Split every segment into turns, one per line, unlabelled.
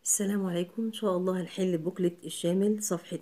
السلام عليكم إن شاء الله هنحل بوكلت الشامل صفحة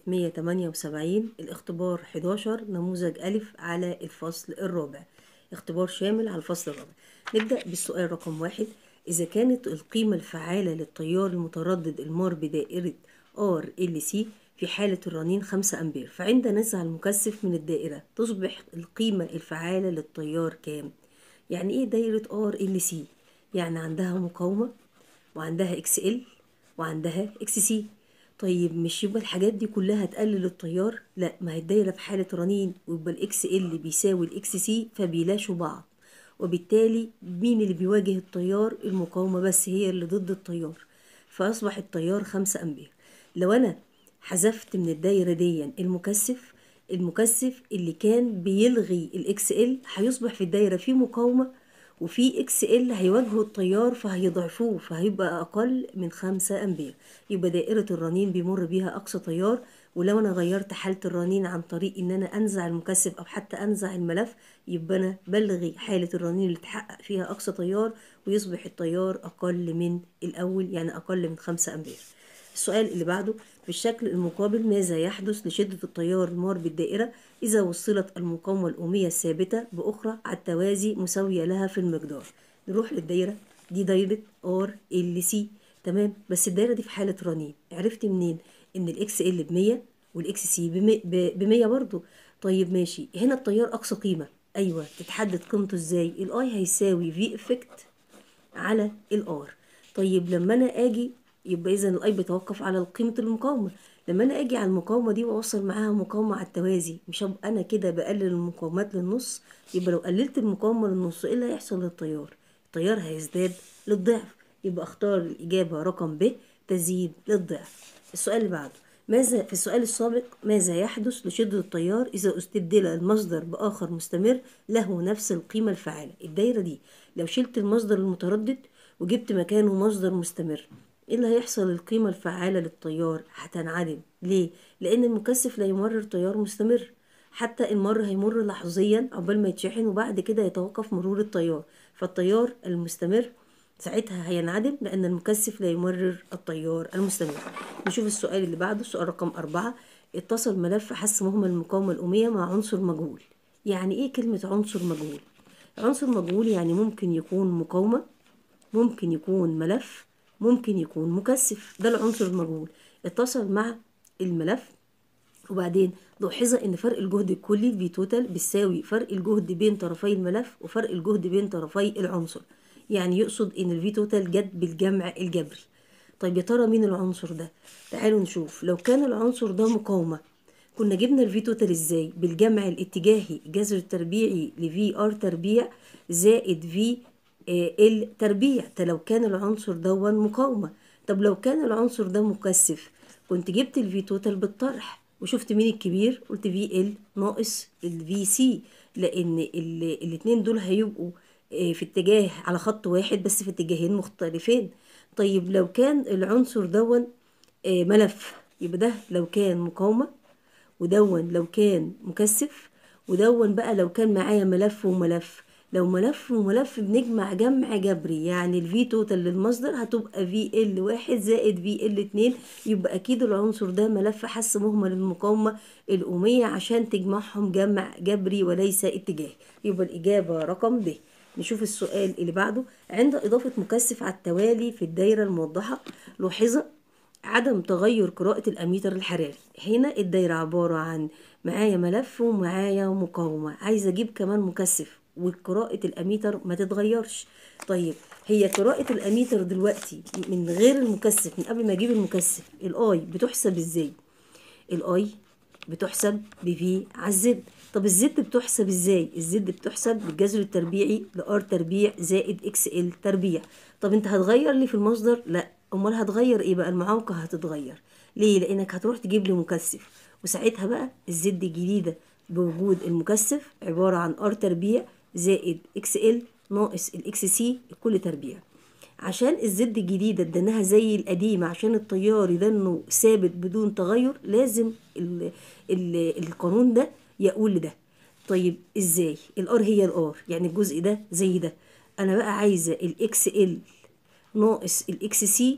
178 الاختبار 11 نموذج ألف على الفصل الرابع اختبار شامل على الفصل الرابع نبدأ بالسؤال رقم واحد إذا كانت القيمة الفعالة للتيار المتردد المار بدائرة R L C في حالة الرنين 5 أمبير فعند نزع المكثف من الدائرة تصبح القيمة الفعالة للتيار كام؟ يعني إيه دايرة R L C؟ يعني عندها مقاومة وعندها اكس ال وعندها اكس سي طيب مش يبقى الحاجات دي كلها تقلل التيار لا ما هي الدايره في حاله رنين ويبقى الاكس ال بيساوي الاكس سي فبيلاشوا بعض وبالتالي مين اللي بيواجه التيار المقاومه بس هي اللي ضد التيار فاصبح التيار خمسة امبير لو انا حذفت من الدايره دي المكثف المكثف اللي كان بيلغي الاكس ال هيصبح في الدايره فيه مقاومه وفي اكس ال هيواجهوا التيار فهيضعفوه فهيبقى اقل من خمسة امبير يبقى دائرة الرنين بيمر بيها اقصى تيار ولو انا غيرت حالة الرنين عن طريق ان انا انزع المكثف او حتى انزع الملف يبقى انا بلغي حالة الرنين اللي تحقق فيها اقصى تيار ويصبح التيار اقل من الاول يعني اقل من خمسة امبير السؤال اللي بعده في الشكل المقابل ماذا يحدث لشدة التيار المار بالدائرة إذا وصلت المقاومة الأمية الثابتة بأخرى على التوازي مساوية لها في المقدار نروح للدايرة دي دايرة ار ال سي تمام بس الدايرة دي في حالة رنين عرفت منين إن الإكس ال بمية والإكس سي بمية برضو طيب ماشي هنا التيار أقصى قيمة أيوة تتحدد قيمته إزاي الآي هيساوي في إفكت على الآر طيب لما أنا أجي يبقى اذا الاي بيتوقف على قيمه المقاومه لما انا اجي على المقاومه دي واوصل معاها مقاومه على التوازي مش هبقى انا كده بقلل المقاومات للنص يبقى لو قللت المقاومه للنص ايه اللي هيحصل للتيار التيار هيزداد للضعف يبقى اختار الاجابه رقم ب تزيد للضعف السؤال اللي بعده ماذا في السؤال السابق ماذا يحدث لشدة التيار إذا استبدل المصدر بآخر مستمر له نفس القيمة الفعالة الدايرة دي لو شلت المصدر المتردد وجبت مكانه مصدر مستمر ايه اللي هيحصل القيمة الفعالة للتيار هتنعدم ليه؟ لأن المكثف لا يمرر تيار مستمر حتى المر هيمر لحظيا عقبال ما يتشحن وبعد كده يتوقف مرور التيار فالتيار المستمر ساعتها هينعدم لأن المكثف لا يمرر التيار المستمر نشوف السؤال اللي بعده السؤال رقم أربعة اتصل ملف حس مهمل المقاومة الأمية مع عنصر مجهول يعني ايه كلمة عنصر مجهول؟ عنصر مجهول يعني ممكن يكون مقاومة ممكن يكون ملف ممكن يكون مكثف ده العنصر المجهول اتصل مع الملف وبعدين لاحظ ان فرق الجهد الكلي في توتال بيساوي فرق الجهد بين طرفي الملف وفرق الجهد بين طرفي العنصر يعني يقصد ان الفي توتال جت بالجمع الجبري طيب يا ترى مين العنصر ده تعالوا نشوف لو كان العنصر ده مقاومه كنا جبنا الفي توتال ازاي بالجمع الاتجاهي جذر التربيعي لفي ار تربيع زائد في التربيع ده لو كان العنصر ده مقاومة طب لو كان العنصر ده مكثف كنت جبت الفي توتال بالطرح وشفت مين الكبير قلت في ال ناقص الفي سي لان الاتنين دول هيبقوا في اتجاه على خط واحد بس في اتجاهين مختلفين طيب لو كان العنصر دون ملف يبقى ده لو كان مقاومة ودون لو كان مكثف ودون بقى لو كان معايا ملف وملف لو ملف وملف بنجمع جمع جبري يعني الفي توتال للمصدر هتبقى في ال واحد زائد في ال اتنين يبقى اكيد العنصر ده ملف حس مهمل المقاومة الأمية عشان تجمعهم جمع جبري وليس اتجاه يبقى الإجابة رقم ب نشوف السؤال اللي بعده عند إضافة مكثف على التوالي في الدايرة الموضحة لاحظ عدم تغير قراءة الأميتر الحراري هنا الدايرة عبارة عن معايا ملف ومعايا مقاومة عايزة أجيب كمان مكثف وقراءة الأميتر ما تتغيرش طيب هي قراءة الأميتر دلوقتي من غير المكثف من قبل ما أجيب المكثف الآي بتحسب إزاي؟ الآي بتحسب بفي على الزد طب الزد بتحسب إزاي؟ الزد بتحسب بالجذر التربيعي لآر تربيع زائد إكس إل تربيع طب أنت هتغير لي في المصدر؟ لأ أمال هتغير إيه بقى؟ المعوقة هتتغير ليه؟ لأنك هتروح تجيب لي مكثف وساعتها بقى الزد الجديدة بوجود المكثف عبارة عن ار تربيع زائد اكس ال ناقص الاكس سي الكل تربيع عشان الزد الجديدة اديناها زي القديمة عشان التيار يدنه ثابت بدون تغير لازم ال ال القانون ده يقول لده طيب ازاي الار هي الار يعني الجزء ده زي ده انا بقى عايزة الاكس ال ناقص الاكس سي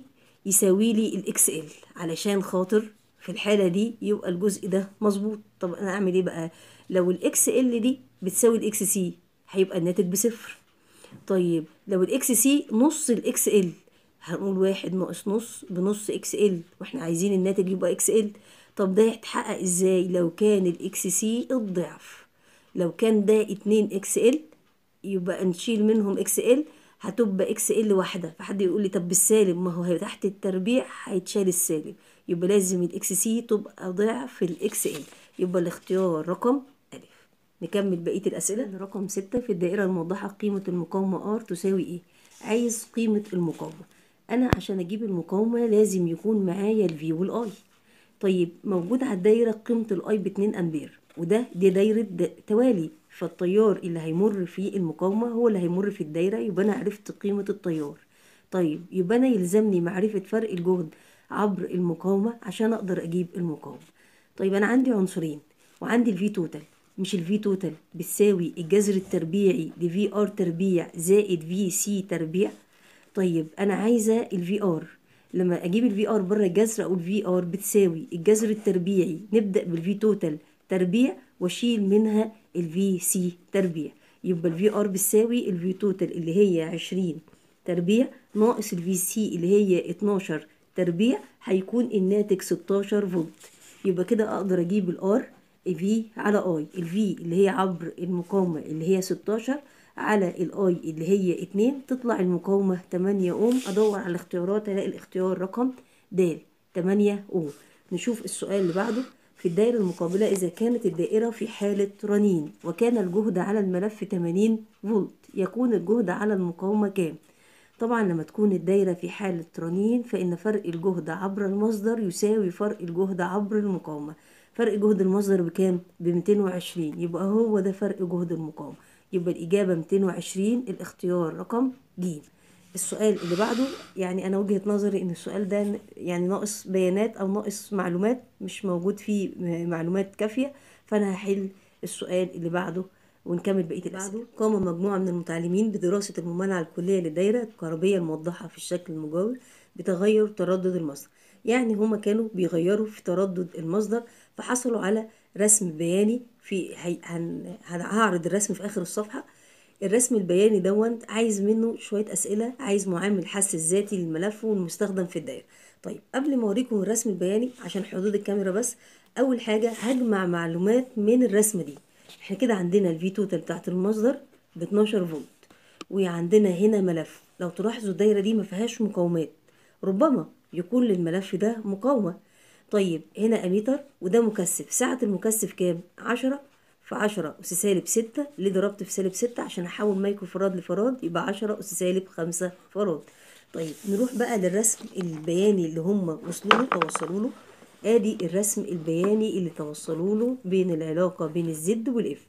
يساوي لي الاكس ال علشان خاطر في الحالة دي يبقى الجزء ده مظبوط طب انا اعمل ايه بقى لو الاكس ال دي بتساوي الاكس سي هيبقى الناتج بصفر طيب لو الاكس سي نص الاكس ال هنقول واحد ناقص نص بنص اكس ال واحنا عايزين الناتج يبقى اكس ال طب ده يتحقق ازاي لو كان الاكس سي الضعف لو كان ده اتنين اكس ال يبقى نشيل منهم اكس ال هتبقى اكس ال واحدة فحد يقول لي طب بالسالب ما هو تحت التربيع هيتشال السالب يبقى لازم الاكس سي تبقى ضعف الاكس ال يبقى الاختيار رقم ألف نكمل بقية الأسئلة رقم ستة في الدائرة الموضحة قيمة المقاومة R تساوي ايه عايز قيمة المقاومة أنا عشان أجيب المقاومة لازم يكون معايا الفي والآي طيب موجود على الدايرة قيمة الآي باتنين أمبير وده دي دايرة د- توالي فالتيار اللي هيمر في المقاومة هو اللي هيمر في الدايرة يبقى أنا عرفت قيمة التيار طيب يبقى أنا يلزمني معرفة فرق الجهد عبر المقاومة عشان أقدر أجيب المقاومة طيب أنا عندي عنصرين وعندي الفي توتال مش الفي توتال بتساوي الجذر التربيعي لفي ار تربيع زائد في سي تربيع طيب انا عايزه الفي ار لما اجيب الفي ار بره الجذر اقول في ار بتساوي الجذر التربيعي نبدا بالفي توتال تربيع واشيل منها الفي سي تربيع يبقى الفي ار بتساوي الفي توتال اللي هي 20 تربيع ناقص الفي سي اللي هي 12 تربيع هيكون الناتج 16 فولت يبقى كده اقدر اجيب الار في على اي الفي اللي هي عبر المقاومه اللي هي 16 على الاي اللي هي 2 تطلع المقاومه 8 اوم ادور على الاختيارات الاقي الاختيار رقم د 8 اوم نشوف السؤال اللي بعده في الدائرة المقابلة إذا كانت الدائرة في حالة رنين وكان الجهد على الملف 80 فولت يكون الجهد على المقاومة كام؟ طبعا لما تكون الدايرة في حالة رنين فإن فرق الجهد عبر المصدر يساوي فرق الجهد عبر المقاومة فرق جهد المصدر بكام؟ ب 220 يبقى هو ده فرق جهد المقاومة يبقى الإجابة 220 الاختيار رقم ج السؤال اللي بعده يعني أنا وجهة نظري إن السؤال ده يعني ناقص بيانات أو ناقص معلومات مش موجود فيه معلومات كافية فأنا هحل السؤال اللي بعده ونكمل بقيه الاسئله قام مجموعه من المتعلمين بدراسه الممانعه الكليه للدايره الكهربيه الموضحه في الشكل المجاور بتغير تردد المصدر يعني هما كانوا بيغيروا في تردد المصدر فحصلوا على رسم بياني في هي... هن... هعرض الرسم في اخر الصفحه الرسم البياني دون عايز منه شويه اسئله عايز معامل الحس الذاتي للملف والمستخدم في الدايره طيب قبل ما اوريكم الرسم البياني عشان حدود الكاميرا بس اول حاجه هجمع معلومات من الرسمه دي احنا كده عندنا الفي توتال بتاعت المصدر ب 12 فولت وعندنا هنا ملف لو تلاحظوا الدايره دي ما فيهاش مقاومات ربما يكون للملف ده مقاومه طيب هنا اميتر وده مكثف سعه المكثف كام 10 في 10 أس سالب 6 ليه ضربت في سالب 6 عشان أحول مايكرو فراد لفراد يبقى 10 أس سالب 5 فراد طيب نروح بقى للرسم البياني اللي هم وصلوا له توصلوا له ادي الرسم البياني اللي توصلوا له بين العلاقة بين الزد والاف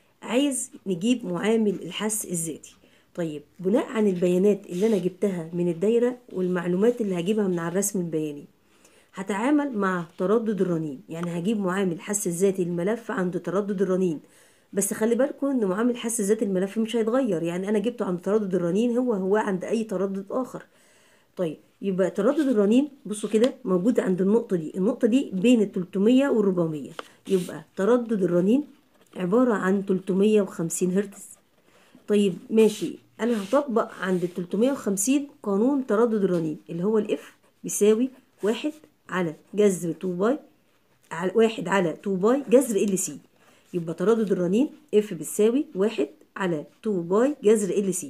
عايز نجيب معامل الحس الذاتي طيب بناء عن البيانات اللي انا جبتها من الدايرة والمعلومات اللي هجيبها من على الرسم البياني هتعامل مع تردد الرنين يعني هجيب معامل الحس الذاتي للملف عند تردد الرنين بس خلي بالكم ان معامل الحس الذاتي الملف مش هيتغير يعني انا جبته عند تردد الرنين هو هو عند اي تردد اخر طيب يبقى تردد الرنين بصوا كده موجود عند النقطة دي النقطة دي بين ال 300 وال 400 يبقى تردد الرنين عبارة عن 350 هرتز طيب ماشي أنا هطبق عند ال 350 قانون تردد الرنين اللي هو الإف بيساوي واحد على جذر 2 باي على واحد على 2 باي جذر ال سي يبقى تردد الرنين اف بتساوي واحد على 2 باي جذر ال سي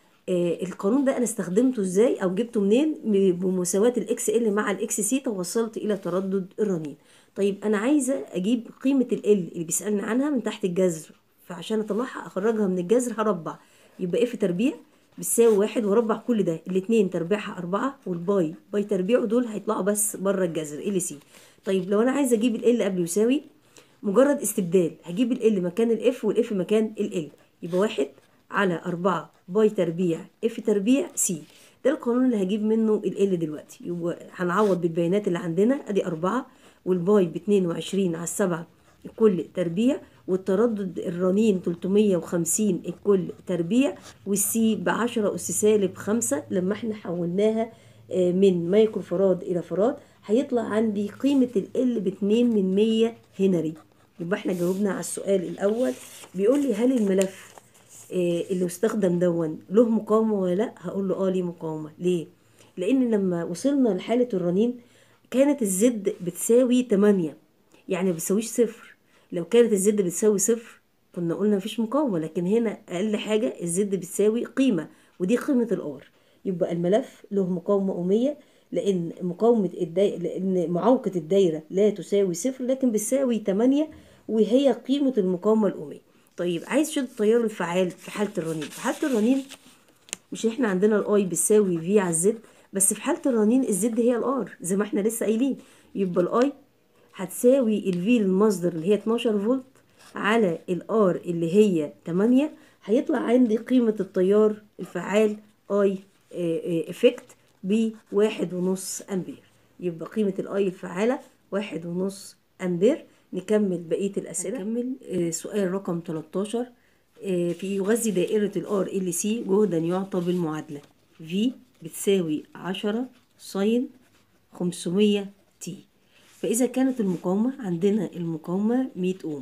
آه القانون ده انا استخدمته ازاي او جبته منين بمساواة الاكس ال مع الاكس سي توصلت الى تردد الرنين طيب انا عايزه اجيب قيمه ال اللي بيسالني عنها من تحت الجذر فعشان اطلعها اخرجها من الجذر هربع يبقى اف تربيع بتساوي واحد وربع كل ده الاتنين تربيعها أربعة والباي باي تربيع دول هيطلعوا بس بره الجذر ال سي طيب لو انا عايزه اجيب ال قبل يساوي مجرد استبدال هجيب ال مكان الاف والاف مكان ال يبقى واحد على أربعة باي تربيع اف تربيع سي ده القانون اللي هجيب منه ال دلوقتي يبقى هنعوض بالبيانات اللي عندنا ادي أربعة والباي باتنين وعشرين على السبعة الكل تربيع والتردد الرنين 350 الكل تربيع والسي بعشرة أس سالب خمسة لما احنا حولناها آه، من مايكرو فراد الى فراد هيطلع عندي قيمة ال باتنين من مية هنري يبقى احنا جاوبنا على السؤال الاول بيقول لي هل الملف آه، اللي استخدم دون له مقاومة ولا لا هقول له اه ليه مقاومة ليه لان لما وصلنا لحالة الرنين كانت الزد بتساوي 8 يعني ما بتساويش صفر لو كانت الزد بتساوي صفر كنا قلنا مفيش مقاومة لكن هنا أقل حاجة الزد بتساوي قيمة ودي قيمة الآر يبقى الملف له مقاومة أمية لأن مقاومة الدايرة لأن معوقة الدايرة لا تساوي صفر لكن بتساوي 8 وهي قيمة المقاومة الأمية طيب عايز شد التيار الفعال في حالة الرنين في حالة الرنين مش احنا عندنا الاي بتساوي في على الزد بس في حالة الرنين الزد هي الار زي ما احنا لسه قايلين يبقى الاي هتساوي الفي للمصدر اللي هي 12 فولت على الار اللي هي 8 هيطلع عندي قيمة التيار الفعال اي افكت بواحد ونص امبير يبقى قيمة الاي الفعالة واحد ونص امبير نكمل بقية الأسئلة نكمل آه، سؤال رقم 13 آه، في يغذي دائرة الار ال سي جهدا يعطى بالمعادلة V بتساوي 10 ساين 500 تي فإذا كانت المقاومة عندنا المقاومة 100 أوم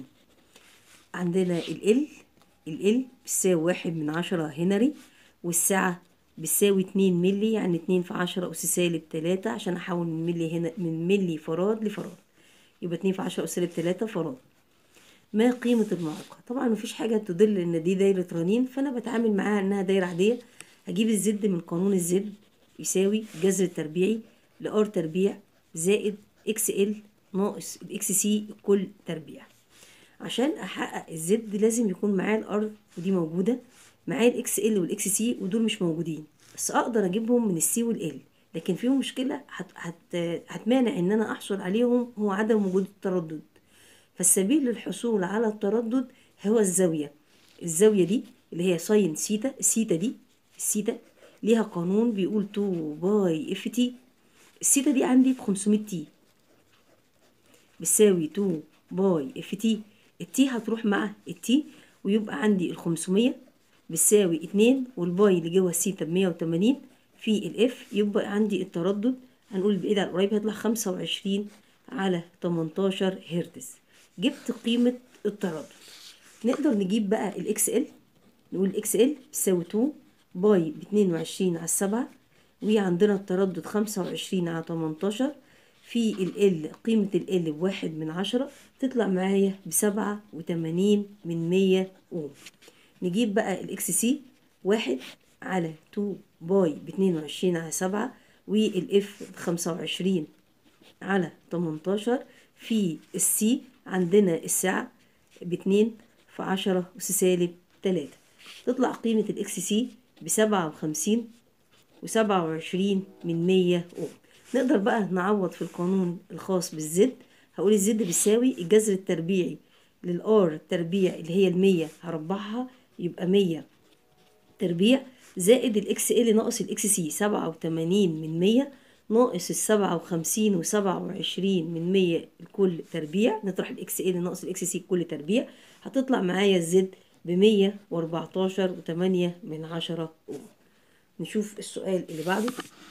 عندنا ال L ال L بتساوي واحد من عشرة هنري والسعة بتساوي اتنين ملي يعني اتنين في عشرة أس سالب تلاتة عشان أحول من ملي هنا من ملي فراد لفراد يبقى اتنين في عشرة أس سالب تلاتة فراد ما قيمة المعوقة طبعا مفيش حاجة تدل ان دي دايرة رنين فانا بتعامل معاها انها دايرة عادية هجيب الزد من قانون الزد يساوي الجذر التربيعي لار تربيع زائد اكس ال ناقص الاكس سي كل تربيع عشان احقق الزد لازم يكون معايا الار ودي موجودة معايا الاكس ال والاكس سي ودول مش موجودين بس اقدر اجيبهم من السي والال لكن فيهم مشكلة هت هت هتمانع ان انا احصل عليهم هو عدم وجود التردد فالسبيل للحصول على التردد هو الزاوية الزاوية دي اللي هي ساين سيتا السيتا دي السيتا ليها قانون بيقول 2 باي اف تي السيتا دي عندي ب 500 تي بتساوي 2 باي اف تي التي هتروح مع التي ويبقى عندي ال 500 بتساوي 2 والباي اللي جوه السيتا ب 180 في الاف يبقى عندي التردد هنقول البعيد على القريب هيطلع 25 على 18 هرتز جبت قيمة التردد نقدر نجيب بقى الاكس ال نقول الاكس ال بتساوي 2 باي ب 22 على السبعة وعندنا التردد 25 على 18 في ال قيمة ال بواحد من عشرة تطلع معايا بسبعة وتمانين من مية أوم نجيب بقى الاكس سي واحد على 2 باي باتنين وعشرين على سبعة والاف بخمسة وعشرين على 18 في السي عندنا الساعة باتنين في عشرة أس سالب تلاتة تطلع قيمة الإكس سي بسبعة وخمسين وسبعة وعشرين من مية أوم نقدر بقى نعوض في القانون الخاص بالزد هقول الزد بيساوي الجذر التربيعي للآر التربيع اللي هي المية هربعها يبقى مية تربيع زائد الاكس ال ناقص الاكس سي سبعة وتمانين من مية ناقص السبعة وخمسين وسبعة وعشرين من مية الكل تربيع نطرح الاكس ال ناقص الاكس سي كل تربيع هتطلع معايا الزد بمية واربعتاشر وتمانية من عشرة أوم نشوف السؤال اللي بعده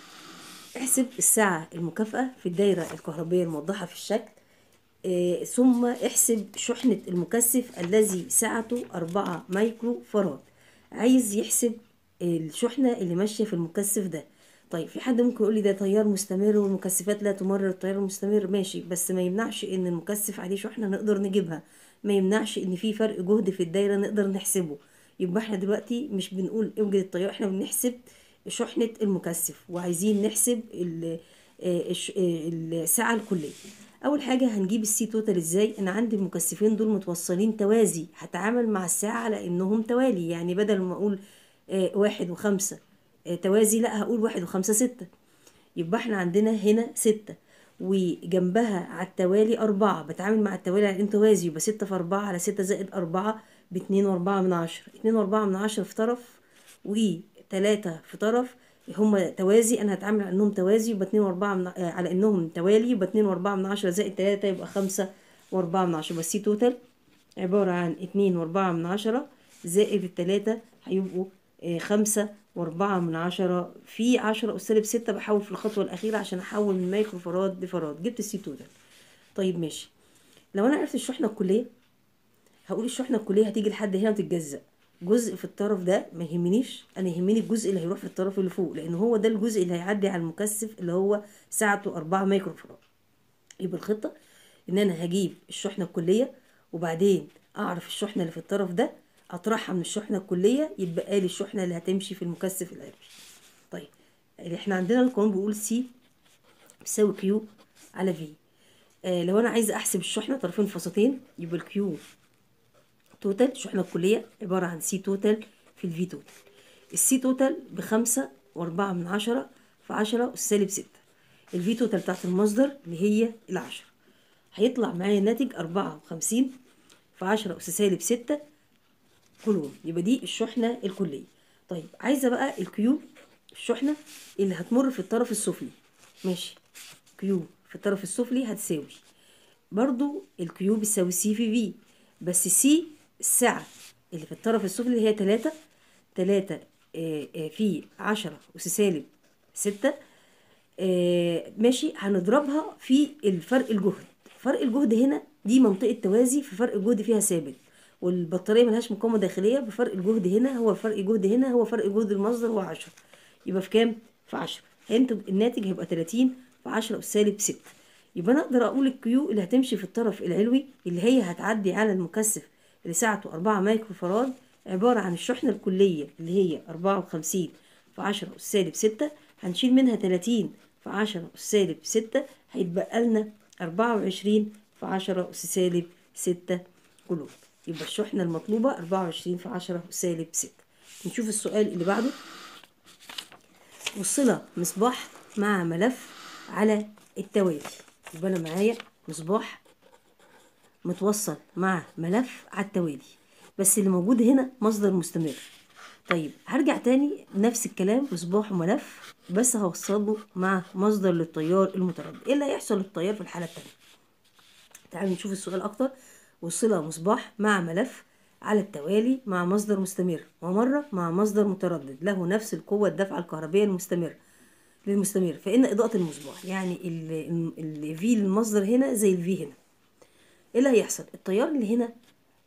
احسب الساعة المكافأة في الدايرة الكهربية الموضحة في الشكل آه، ثم احسب شحنة المكثف الذي سعته أربعة مايكرو فراد عايز يحسب الشحنة اللي ماشية في المكثف ده طيب في حد ممكن يقول لي ده تيار مستمر والمكثفات لا تمرر التيار المستمر ماشي بس ما يمنعش ان المكثف عليه شحنة نقدر نجيبها ما يمنعش ان في فرق جهد في الدايرة نقدر نحسبه يبقى احنا دلوقتي مش بنقول اوجد التيار احنا بنحسب شحنة المكثف وعايزين نحسب ال- آه، الش- آه، الساعة الكلية اول حاجة هنجيب السي توتال ازاي انا عندي المكثفين دول متوصلين توازي هتعامل مع الساعة على انهم توالي يعني بدل ما اقول آه، واحد وخمسة آه، توازي لا هقول واحد وخمسة ستة يبقى احنا عندنا هنا ستة وجنبها على التوالي أربعة بتعامل مع التوالي على إن توازي يبقى ستة في أربعة على ستة زائد أربعة باتنين وأربعة من عشرة اتنين وأربعة من عشرة في طرف وتلاتة في طرف هما توازي أنا هتعامل على إنهم توازي يبقى اتنين وأربعة من آه، على إنهم توالي يبقى اتنين وأربعة من عشرة زائد تلاتة يبقى خمسة وأربعة من عشرة بس سي توتال عبارة عن اتنين وأربعة من عشرة زائد التلاتة هيبقوا آه، خمسة وأربعة من عشرة في عشرة أس سالب ستة بحول في الخطوة الأخيرة عشان أحول من مايكرو فراد لفراد جبت السي توتال طيب ماشي لو أنا عرفت الشحنة الكلية هقول الشحنة الكلية هتيجي لحد هنا وتتجزأ جزء في الطرف ده ما يهمنيش انا يهمني الجزء اللي هيروح في الطرف اللي فوق لان هو ده الجزء اللي هيعدي على المكثف اللي هو سعته 4 مايكرو فراد يبقى الخطه ان انا هجيب الشحنه الكليه وبعدين اعرف الشحنه اللي في الطرف ده اطرحها من الشحنه الكليه يتبقى لي الشحنه اللي هتمشي في المكثف العلوي طيب احنا عندنا القانون بيقول سي بيساوي كيو على في آه لو انا عايزه احسب الشحنه طرفين فاصلتين يبقى الكيو توتال الشحنة الكلية عبارة عن سي توتال في الفي توتال السي توتال بخمسة وأربعة من عشرة في عشرة أس سالب ستة الفي توتال بتاعت المصدر اللي هي العشرة هيطلع معايا ناتج أربعة وخمسين في عشرة أس سالب ستة كولوم يبقى دي الشحنة الكلية طيب عايزة بقى الكيو الشحنة اللي هتمر في الطرف السفلي ماشي كيو في الطرف السفلي هتساوي برضو الكيو بتساوي سي في في بس سي السعة اللي في الطرف السفلي اللي هي تلاتة تلاتة آه، آه، في عشرة أس سالب ستة آه، ماشي هنضربها في الفرق الجهد فرق الجهد هنا دي منطقة توازي في فرق الجهد فيها ثابت والبطارية ملهاش مقاومة داخلية بفرق الجهد هنا هو فرق الجهد هنا هو فرق جهد المصدر هو عشرة يبقى في كام؟ في عشرة هينتج الناتج هيبقى تلاتين في عشرة أس سالب ستة يبقى أنا أقدر أقول الكيو اللي هتمشي في الطرف العلوي اللي هي هتعدي على المكثف اللي سعته أربعة مايكرو فراد عبارة عن الشحنة الكلية اللي هي أربعة وخمسين في عشرة أس سالب ستة هنشيل منها تلاتين في عشرة أس سالب ستة هيتبقى لنا أربعة وعشرين في عشرة أس سالب ستة كولوم يبقى الشحنة المطلوبة أربعة وعشرين في عشرة أس سالب ستة نشوف السؤال اللي بعده وصل مصباح مع ملف على التوالي يبقى أنا معايا مصباح متوصل مع ملف على التوالي بس اللي موجود هنا مصدر مستمر طيب هرجع تاني نفس الكلام مصباح وملف بس هوصله مع مصدر للتيار المتردد ايه اللي هيحصل للتيار في الحالة التانية تعالوا نشوف السؤال اكتر وصل مصباح مع ملف على التوالي مع مصدر مستمر ومرة مع مصدر متردد له نفس القوة الدفعة الكهربية المستمرة للمستمر فإن إضاءة المصباح يعني ال في للمصدر هنا زي الفي هنا ايه اللي هيحصل التيار اللي هنا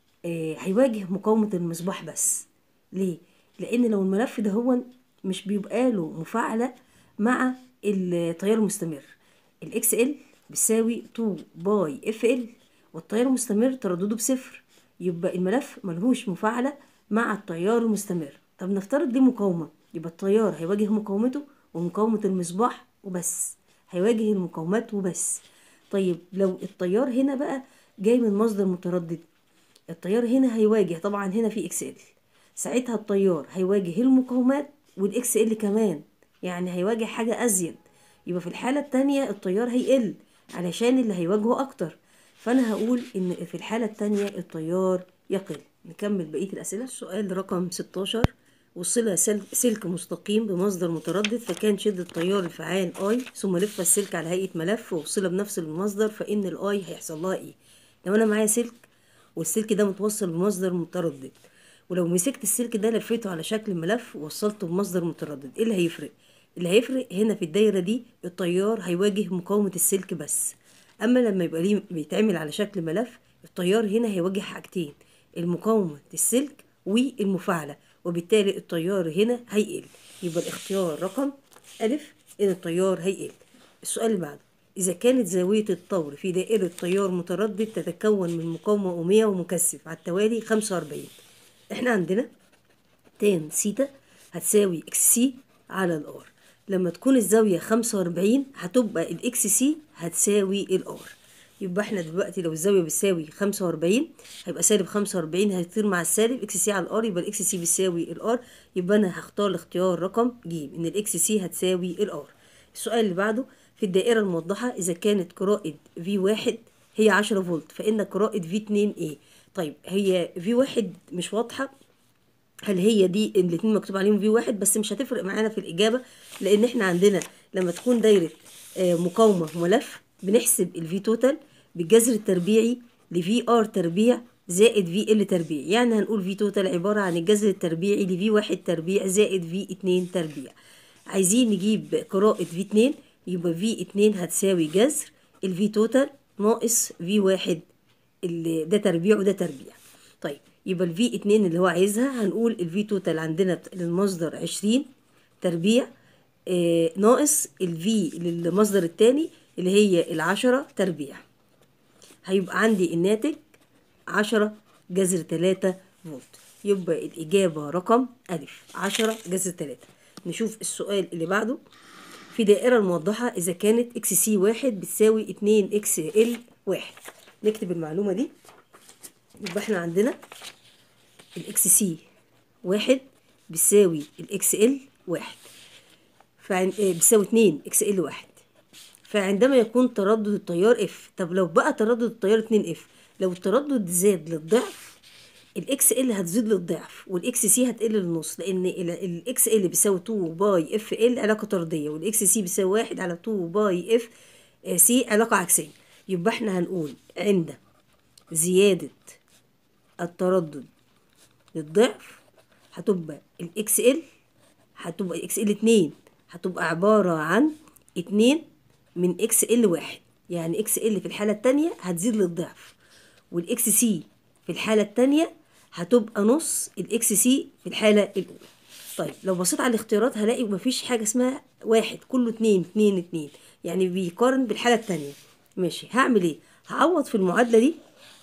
آه هيواجه مقاومة المصباح بس ليه لان لو الملف ده هو مش بيبقى له مفاعلة مع التيار المستمر الاكس ال بيساوي 2 باي اف ال والتيار المستمر تردده بصفر يبقى الملف ملهوش مفاعلة مع التيار المستمر طب نفترض دي مقاومة يبقى التيار هيواجه مقاومته ومقاومة المصباح وبس هيواجه المقاومات وبس طيب لو التيار هنا بقى جاي من مصدر متردد التيار هنا هيواجه طبعا هنا في اكس ال ساعتها التيار هيواجه المقاومات والاكس ال كمان يعني هيواجه حاجة ازيد يبقى في الحالة التانية التيار هيقل علشان اللي هيواجهه اكتر فانا هقول ان في الحالة التانية التيار يقل نكمل بقية الاسئلة السؤال رقم 16 وصل سلك مستقيم بمصدر متردد فكان شدة التيار الفعال اي ثم لف السلك على هيئة ملف ووصل بنفس المصدر فان الاي هيحصل لها ايه لو انا معايا سلك والسلك ده متوصل بمصدر متردد ولو مسكت السلك ده لفيته على شكل ملف ووصلته بمصدر متردد ايه اللي هيفرق اللي هيفرق هنا في الدايرة دي التيار هيواجه مقاومة السلك بس اما لما يبقى ليه بيتعمل على شكل ملف التيار هنا هيواجه حاجتين المقاومة السلك والمفاعلة وبالتالي التيار هنا هيقل يبقى الاختيار رقم ألف إن التيار هيقل السؤال اللي بعده إذا كانت زاوية الطور في دائرة تيار متردد تتكون من مقاومة أومية ومكثف على التوالي خمسة وأربعين إحنا عندنا تان سيتا هتساوي إكس سي على الآر لما تكون الزاوية خمسة وأربعين هتبقى الإكس سي هتساوي الآر يبقى احنا دلوقتي لو الزاوية بتساوي خمسة وأربعين هيبقى سالب خمسة وأربعين هيطير مع السالب إكس سي على الآر يبقى الإكس سي بيساوي الآر يبقى أنا هختار الاختيار رقم ج إن الإكس سي هتساوي الآر السؤال اللي بعده في الدائرة الموضحة إذا كانت قراءة في واحد هي عشرة فولت فإن قراءة في اتنين إيه طيب هي في واحد مش واضحة هل هي دي الاتنين مكتوب عليهم في واحد بس مش هتفرق معانا في الإجابة لأن إحنا عندنا لما تكون دايرة مقاومة ملف بنحسب الفي توتال بالجذر التربيعي لفي ار تربيع زائد في ال تربيع يعني هنقول في توتال عبارة عن الجذر التربيعي لفي واحد تربيع زائد في اتنين تربيع عايزين نجيب قراءة في اتنين يبقى في اتنين هتساوي جذر الفي توتال ناقص في واحد اللي ده تربيع وده تربيع طيب يبقى الفي اتنين اللي هو عايزها هنقول الفي توتال عندنا للمصدر عشرين تربيع آه ناقص الفي للمصدر التاني اللي هي العشرة تربيع هيبقى عندي الناتج عشرة جذر تلاتة فولت يبقى الإجابة رقم ألف عشرة جذر تلاتة نشوف السؤال اللي بعده في دائرة الموضحة إذا كانت إكس سي واحد بتساوي اتنين إكس إل واحد نكتب المعلومة دي يبقى إحنا عندنا الإكس سي واحد بتساوي الإكس إل واحد فعن... بتساوي اتنين إكس إل واحد فعندما يكون تردد التيار اف طب لو بقى تردد التيار 2 اف لو التردد زاد للضعف الاكس ال هتزيد للضعف والاكس سي هتقل للنص لان الاكس ال بيساوي 2 باي اف ال علاقه طرديه والاكس سي بيساوي 1 على 2 باي اف سي علاقه عكسيه يبقى احنا هنقول عند زياده التردد للضعف هتبقى الاكس ال هتبقى الاكس ال 2 هتبقى عباره عن 2 من اكس ال واحد يعني اكس ال في الحالة التانية هتزيد للضعف والاكس سي في الحالة التانية هتبقى نص الاكس سي في الحالة الأولى طيب لو بصيت على الاختيارات هلاقي مفيش حاجة اسمها واحد كله اتنين اتنين اتنين يعني بيقارن بالحالة التانية ماشي هعمل ايه هعوض في المعادلة دي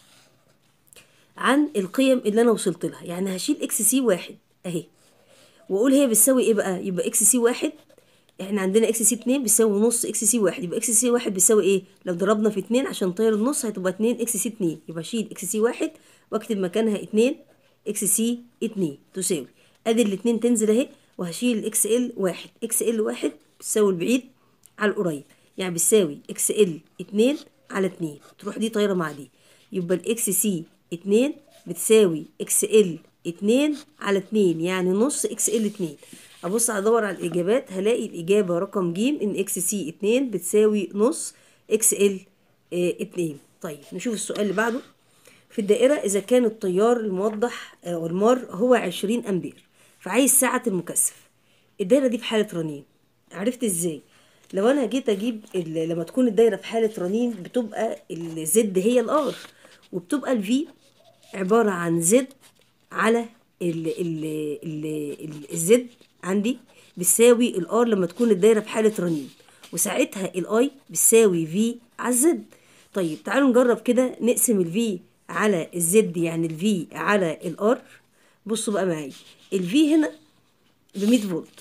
عن القيم اللي انا وصلت لها يعني هشيل اكس سي واحد اهي واقول هي بتساوي ايه بقى يبقى اكس سي واحد احنا عندنا اكس سي 2 بيساوي نص اكس سي 1 يبقى اكس سي 1 بيساوي ايه لو ضربنا في 2 عشان طير النص هتبقى 2 اكس سي 2 يبقى اشيل اكس سي 1 واكتب مكانها 2 اكس سي 2 تساوي ادي الاتنين تنزل اهي وهشيل الاكس ال 1 اكس ال 1 بتساوي البعيد على القريب يعني بتساوي اكس ال 2 على 2 تروح دي طايره مع دي يبقى الاكس سي 2 بتساوي اكس ال 2 على 2 يعني نص اكس ال 2 ابص ادور على الاجابات هلاقي الاجابه رقم ج ان اكس سي 2 بتساوي نص اكس ال 2 طيب نشوف السؤال اللي بعده في الدائره اذا كان التيار الموضح او المار هو 20 امبير فعايز سعه المكثف الدايره دي في حاله رنين عرفت ازاي لو انا جيت اجيب لما تكون الدايره في حاله رنين بتبقى الزد هي الار وبتبقى الفي عباره عن زد على ال ال ال الزد عندي بتساوي الار لما تكون الدايره في حاله رنين وساعتها الاي بتساوي في على الزد طيب تعالوا نجرب كده نقسم الفي على الزد يعني الفي على الار بصوا بقى معايا الفي هنا ب 100 فولت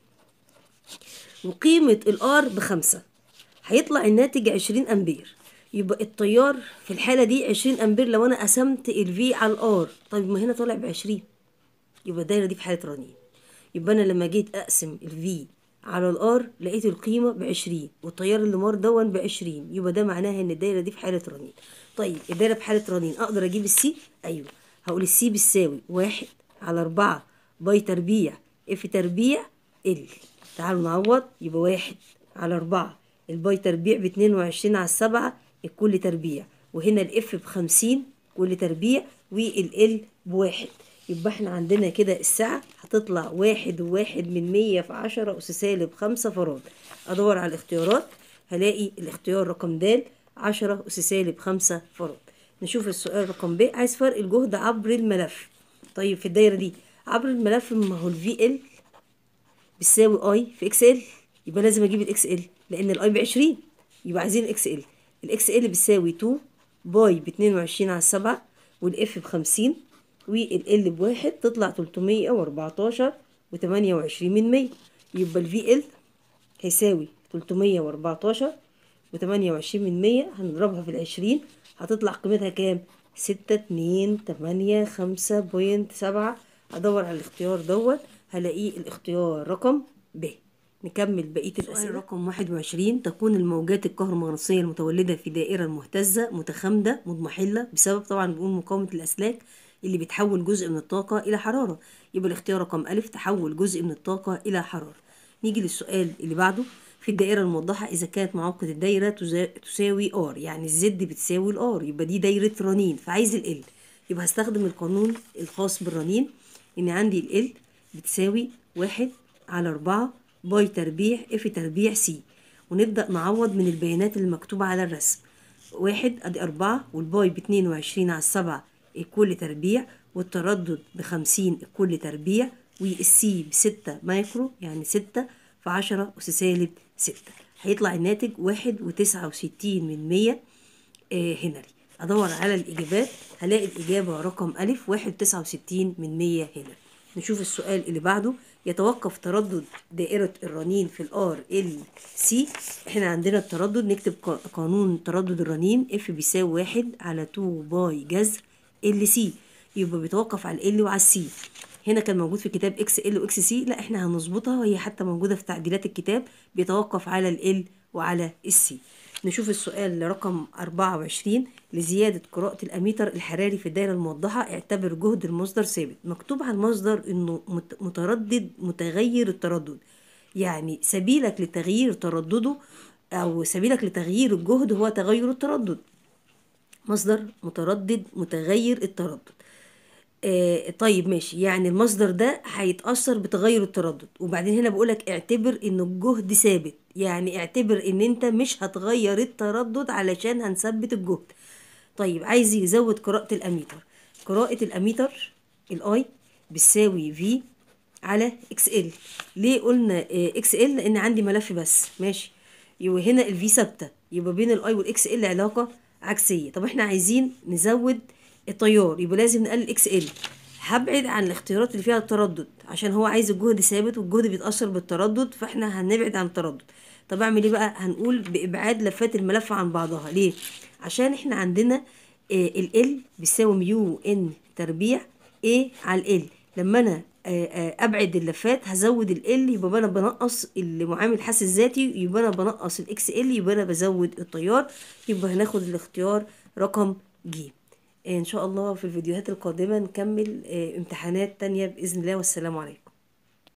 وقيمه الار بخمسة هيطلع الناتج 20 امبير يبقى التيار في الحاله دي 20 امبير لو انا قسمت الفي على الار طيب ما هنا طالع ب 20 يبقى الدايره دي في حاله رنين يبقى انا لما جيت اقسم الفي على الار لقيت القيمه بعشرين والتيار اللي مار دون بعشرين يبقى ده معناها ان الدايره دي في حاله رنين طيب الدايره في حاله رنين اقدر اجيب السي ايوه هقول السي بتساوي واحد على أربعة باي تربيع اف تربيع ال تعالوا نعوض يبقى واحد على أربعة الباي تربيع باتنين وعشرين على السبعة الكل تربيع وهنا الاف بخمسين كل تربيع والال بواحد يبقى احنا عندنا كده الساعة هتطلع واحد وواحد من مية في عشرة أس سالب خمسة فراد أدور على الاختيارات هلاقي الاختيار رقم د عشرة أس سالب خمسة فراد نشوف السؤال رقم ب عايز فرق الجهد عبر الملف طيب في الدايرة دي عبر الملف ما هو الفي ال بتساوي اي في اكس ال يبقى لازم اجيب الاكس ال لان الاي بعشرين يبقى عايزين الاكس ال الاكس ال بتساوي 2 باي باتنين وعشرين على السبعة والاف بخمسين والال بواحد تطلع تلتمية واربعتاشر وتمانية وعشرين من مية يبقى الفي ال هيساوي تلتمية واربعتاشر وتمانية وعشرين من مية هنضربها في العشرين هتطلع قيمتها كام؟ ستة اتنين تمانية خمسة بوينت سبعة أدور على الاختيار دوت هلاقيه الاختيار رقم ب نكمل بقية الأسئلة رقم 21 تكون الموجات الكهرومغناطيسية المتولدة في دائرة مهتزة متخامدة مضمحلة بسبب طبعا بنقول مقاومة الأسلاك اللي بتحول جزء من الطاقة إلى حرارة يبقى الاختيار رقم ألف تحول جزء من الطاقة إلى حرارة نيجي للسؤال اللي بعده في الدائرة الموضحة إذا كانت معوقة الدايرة تساوي R يعني الزد بتساوي الآر يبقى دي دايرة رنين فعايز ال يبقى هستخدم القانون الخاص بالرنين ان عندي ال بتساوي واحد على أربعة باي تربيع اف تربيع سي ونبدأ نعوض من البيانات اللي مكتوبة على الرسم واحد ادي أربعة والباي باتنين وعشرين على السبعة الكل تربيع والتردد بخمسين الكل تربيع والسي بستة مايكرو يعني ستة في عشرة أس سالب ستة هيطلع الناتج واحد وتسعة وستين من مية آه هنري أدور على الإجابات هلاقي الإجابة رقم ألف واحد وتسعة وستين من مية هنري نشوف السؤال اللي بعده يتوقف تردد دائرة الرنين في الار ال سي احنا عندنا التردد نكتب قانون تردد الرنين اف بيساوي واحد على 2 باي جذر ال سي يبقى بيتوقف على ال وعلى السي هنا كان موجود في كتاب اكس ال واكس سي لا احنا هنظبطها وهي حتى موجودة في تعديلات الكتاب بيتوقف على ال وعلى السي نشوف السؤال رقم 24 لزيادة قراءة الأميتر الحراري في الدائرة الموضحة اعتبر جهد المصدر ثابت مكتوب على المصدر إنه متردد متغير التردد يعني سبيلك لتغيير تردده أو سبيلك لتغيير الجهد هو تغير التردد مصدر متردد متغير التردد آه طيب ماشي يعني المصدر ده هيتأثر بتغير التردد وبعدين هنا بقولك اعتبر ان الجهد ثابت يعني اعتبر ان انت مش هتغير التردد علشان هنثبت الجهد طيب عايز يزود قراءة الاميتر قراءة الاميتر الاي بتساوي في على اكس ال ليه قلنا آه اكس ال لان عندي ملف بس ماشي يبقى هنا الفي ثابته يبقى بين الاي والاكس ال علاقه عكسيه طب احنا عايزين نزود التيار يبقى لازم نقلل اكس ال هبعد عن الاختيارات اللي فيها التردد عشان هو عايز الجهد ثابت والجهد بيتاثر بالتردد فاحنا هنبعد عن التردد طب اعمل ايه بقى هنقول بابعاد لفات الملف عن بعضها ليه عشان احنا عندنا ال ال بيساوي ميو ان تربيع ايه على ال لما انا ابعد اللفات هزود ال ال يبقى انا بنقص المعامل الحس الذاتي يبقى انا بنقص الاكس ال يبقى انا بزود التيار يبقى هناخد الاختيار رقم ج ان شاء الله في الفيديوهات القادمه نكمل امتحانات تانية باذن الله والسلام عليكم